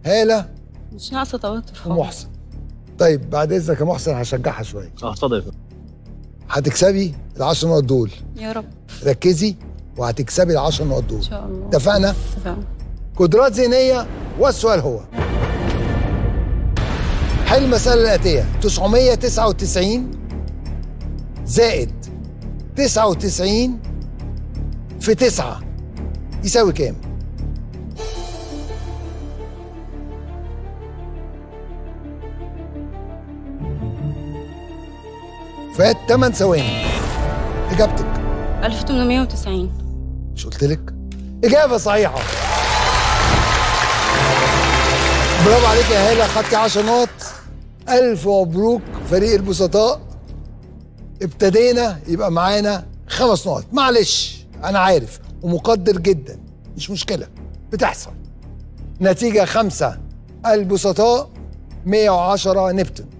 هاله مش ناقصه توتر خالص ومحسن طيب بعد اذنك يا محسن هشجعها شويه اه اتفضل يا فندم هتكسبي ال 10 نقط دول يا رب ركزي وهتكسبي ال 10 نقط دول ان شاء الله اتفقنا اتفقنا قدرات ذهنيه والسؤال هو حل المسألة الآتية 999 زائد 99 في 9 يساوي كام؟ فات 8 ثواني إجابتك 1890 مش قلت لك؟ إجابة صحيحة برافو عليك يا هالة خدتي 10 نقط ألف مبروك فريق البسطاء ابتدينا يبقى معانا خمس نقط معلش أنا عارف ومقدر جدا مش مشكلة بتحصل نتيجة خمسة البسطاء 110 نبتون